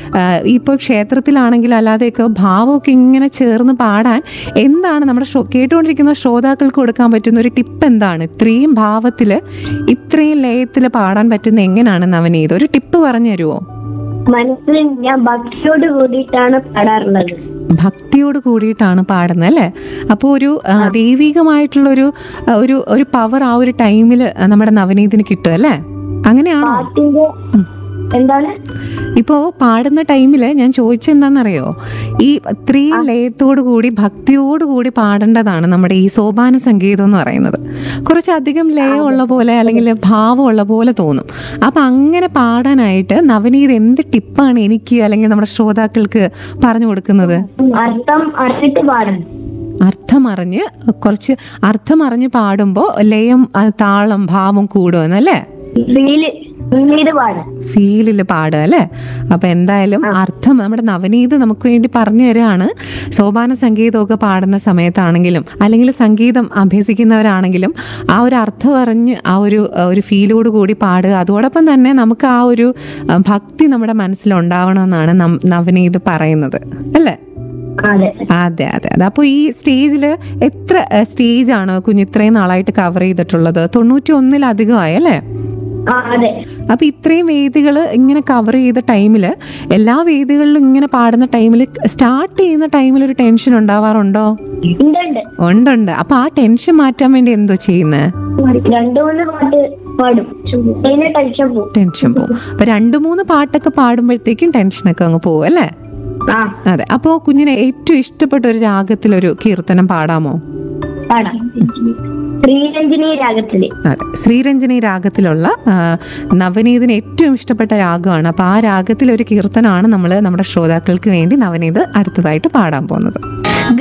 ഇപ്പോൾ ക്ഷേത്രത്തിലാണെങ്കിൽ അല്ലാതെയൊക്കെ ഭാവമൊക്കെ ഇങ്ങനെ ചേർന്ന് പാടാൻ എന്താണ് നമ്മുടെ ശ്രോതാ- കേട്ടുകൊണ്ടിരിക്കുന്ന ശ്രോതാക്കൾക്ക് കൊടുക്കാൻ പറ്റുന്ന ഒരു ടിപ്പ് എന്താണ് ഇത്രയും ഭാവത്തിൽ ഇത്രയും ലയത്തിൽ പാടാൻ പറ്റുന്ന എങ്ങനെയാണ് നവനീത് ഒരു ടിപ്പ് പറഞ്ഞു തരുമോ മനസ്സിൽ ഞാൻ ഭക്തിയോട് കൂടിയിട്ടാണ് പാടാറുള്ളത് ഭക്തിയോട് കൂടിയിട്ടാണ് പാടുന്നത് അല്ലേ അപ്പോൾ ഒരു ആ, ദൈവികമായിട്ടുള്ളൊരു ആ, ഒരു ഒരു പവർ ആ ഒരു ടൈമിൽ നമ്മുടെ നവനീതിന് കിട്ടും അല്ലേ അങ്ങനെയാണോ പാട്ടിന്റെ എന്താണ് ഇപ്പോൾ പാടുന്ന ടൈമിൽ ഞാൻ ചോദിച്ചെന്താണെന്നറിയോ ഈ ഇത്രയും ലയത്തോടു കൂടി ഭക്തിയോട് കൂടി പാടേണ്ടതാണ് നമ്മുടെ ഈ സോപാന സംഗീതം എന്ന് പറയുന്നത് കുറച്ചധികം ലയമുള്ള പോലെ അല്ലെങ്കിൽ ഭാവമുള്ള പോലെ തോന്നും അപ്പം അങ്ങനെ പാടാനായിട്ട് നവനീത് എന്ത് ടിപ്പാണ് എനിക്ക് അല്ലെങ്കിൽ നമ്മുടെ ശ്രോതാക്കൾക്ക് പറഞ്ഞു കൊടുക്കുന്നത് അർത്ഥം അറിഞ്ഞിട്ട് പാടണം അർത്ഥമറിഞ്ഞ് കുറച്ച് അർത്ഥമറിഞ്ഞ് പാടുമ്പോൾ ലയം ആ, താളം ഭാവം കൂടുമെന്നല്ലേ ഫീല് പിന്നീട് പാടാം ഫീലിൽ പാടുക അല്ലേ അപ്പൊ എന്തായാലും അർത്ഥം നമ്മുടെ നവനീത് നമുക്ക് വേണ്ടി പറഞ്ഞു തരാണ് സോപാന സംഗീതമൊക്കെ പാടുന്ന സമയത്താണെങ്കിലും അല്ലെങ്കിൽ സംഗീതം അഭ്യസിക്കുന്നവരാണെങ്കിലും ആ ഒരു അർത്ഥം അറിഞ്ഞ് ആ ഒരു ആ ഒരു ഫീലോട് കൂടി പാടുക അതോടൊപ്പം തന്നെ നമുക്ക് ആ ഒരു ആ, ഭക്തി നമ്മുടെ മനസ്സിലുണ്ടാവണമെന്നാണ് നം- നവനീത് പറയുന്നത് അല്ലേ അതെ അതെ അതെ അതെ അപ്പോൾ ഈ സ്റ്റേജിൽ എത്ര സ്റ്റേജാണ് കുഞ്ഞ് ഇത്രയും നാളായിട്ട് കവർ ചെയ്തിട്ടുള്ളത് തൊണ്ണൂറ്റി ഒന്നിലധികമായി അല്ലേ ആ അതെ അപ്പൊ ഇത്രയും വേദികൾ ഇങ്ങനെ കവർ ചെയ്ത ടൈമിൽ എല്ലാ വേദികളിലും ഇങ്ങനെ പാടുന്ന ടൈമിൽ സ്റ്റാർട്ട് ചെയ്യുന്ന ടൈമിൽ ഒരു ടെൻഷൻ ഉണ്ടാവാറുണ്ടോ ഉണ്ട് ഉണ്ട് ഉണ്ടുണ്ട് അപ്പൊ ആ ടെൻഷൻ മാറ്റാൻ വേണ്ടി എന്തോ ചെയ്യുന്നത് രണ്ടു മൂന്ന് പാട്ട് പാടും അതിന് ടെൻഷൻ പോകും ടെൻഷൻ പോകും അപ്പൊ രണ്ടു മൂന്ന് പാട്ടൊക്കെ പാടുമ്പോഴത്തേക്കും ടെൻഷനൊക്കെ അങ്ങ് പോകും അല്ലേ ആ അതെ അപ്പോൾ കുഞ്ഞിനെ ഏറ്റവും ഇഷ്ടപ്പെട്ട ഒരു രാഗത്തിലൊരു കീർത്തനം പാടാമോ പാടാം ശ്രീരഞ്ജിനി രാഗത്തില് അതെ ശ്രീരഞ്ജനി രാഗത്തിലുള്ള ആ, നവനീതിന് ഏറ്റവും ഇഷ്ടപ്പെട്ട രാഗമാണ് അപ്പോൾ ആ രാഗത്തിലൊരു കീർത്തനമാണ് നമ്മൾ നമ്മുടെ ശ്രോതാക്കൾക്ക് വേണ്ടി നവനീത് അടുത്തതായിട്ട് പാടാൻ പോകുന്നത്